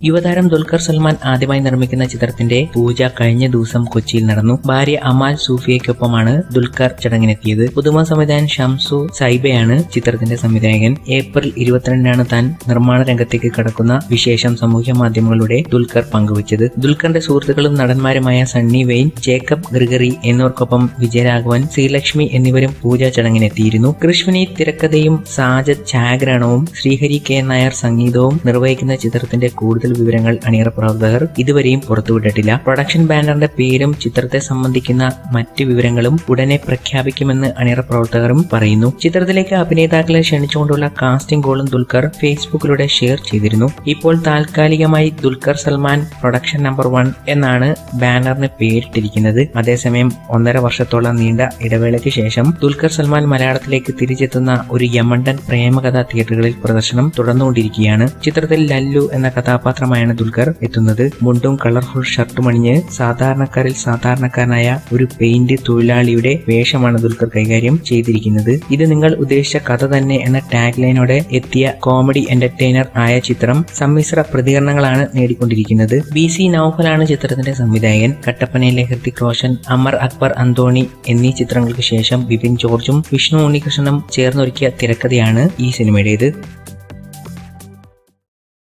യുവതാരം ദുൽഖർ സൽമാൻ ആദ്യമായി നിർമ്മിക്കുന്ന ചിത്രത്തിന്റെ പൂജ കഴിഞ്ഞ ദിവസം കൊച്ചിയിൽ നടന്നു ഭാര്യ അമാൽ സൂഫിയയ്ക്കൊപ്പമാണ് ദുൽഖർ ചടങ്ങിനെത്തിയത് പുതുമ സംവിധായകൻ ഷംസു സൈബയാണ് ചിത്രത്തിന്റെ സംവിധായകൻ ഏപ്രിൽ ഇരുപത്തിരണ്ടിനാണ് താൻ നിർമ്മാണ രംഗത്തേക്ക് കടക്കുന്ന വിശേഷം സാമൂഹ്യ മാധ്യമങ്ങളിലൂടെ ദുൽഖർ പങ്കുവച്ചത് ദുൽഖറിന്റെ സുഹൃത്തുക്കളും നടന്മാരുമായ സണ്ണി വെയിൻ ജേക്കബ് ഗ്രിഗറി എന്നിവർക്കൊപ്പം വിജയരാഘവൻ ശ്രീലക്ഷ്മി എന്നിവരും പൂജാ ചടങ്ങിനെത്തിയിരുന്നു കൃഷ്ണനി തിരക്കഥയും സാജദ് ഛായാഗ്രഹണവും ശ്രീഹരി കെ നായർ സംഗീതവും നിർവഹിക്കുന്ന ചിത്രത്തിന്റെ കൂടുതൽ വിവരങ്ങൾ അണിയറ പ്രവർത്തകർ ഇതുവരെയും പുറത്തുവിട്ടിട്ടില്ല പ്രൊഡക്ഷൻ ബാനറിന്റെ പേരും ചിത്രത്തെ സംബന്ധിക്കുന്ന മറ്റ് വിവരങ്ങളും ഉടനെ പ്രഖ്യാപിക്കുമെന്ന് അണിയറ പ്രവർത്തകരും പറയുന്നു ചിത്രത്തിലേക്ക് അഭിനേതാക്കളെ ക്ഷണിച്ചുകൊണ്ടുള്ള കാസ്റ്റിംഗ് കോളും ദുൽഖർ ഫേസ്ബുക്കിലൂടെ ഷെയർ ചെയ്തിരുന്നു ഇപ്പോൾ താൽക്കാലികമായി Dulquer Salmaan production number one എന്നാണ് ബാനറിന് പേരിട്ടിരിക്കുന്നത് അതേസമയം ഒന്നര വർഷത്തോളം നീണ്ട ഇടവേളയ്ക്ക് ശേഷം ദുൽഖർ സൽമാൻ മലയാളത്തിലേക്ക് തിരിച്ചെത്തുന്ന ഒരു യമണ്ടൻ പ്രേമകഥ തിയേറ്ററുകളിൽ പ്രദർശനം തുടർന്നുകൊണ്ടിരിക്കുകയാണ് ചിത്രത്തിൽ ലല്ലു എന്ന കഥാപാത്രമായാണ് ദുൽഖർ എത്തുന്നത് മുണ്ടും കളർഫുൾ ഷർട്ടും അണിഞ്ഞ് സാധാരണക്കാരിൽ സാധാരണക്കാരനായ ഒരു പെയിന്റ് തൊഴിലാളിയുടെ വേഷമാണ് ദുൽഖർ കൈകാര്യം ചെയ്തിരിക്കുന്നത് ഇത് നിങ്ങൾ ഉദ്ദേശിച്ച കഥ തന്നെ എന്ന ടാഗ് ലൈനോടെ എത്തിയ കോമഡി എന്റർടൈനർ ആയ ചിത്രം സമ്മിശ്ര പ്രതികരണങ്ങളാണ് നേടിക്കൊണ്ടിരിക്കുന്നത് ബി സി നൌഫലാണ് ചിത്രത്തിന്റെ സംവിധായകൻ കട്ടപ്പനയിലെ ഹൃതിക് റോഷൻ അമർ അക്ബർ അന്തോണി എന്നീ ചിത്രങ്ങൾക്ക് ശേഷം ബിപിൻ ജോർജും വിഷ്ണു ഉണ്ണികൃഷ്ണനും ചേർന്നൊരുക്കിയ തിരക്കഥയാണ് ഈ സിനിമയുടേത്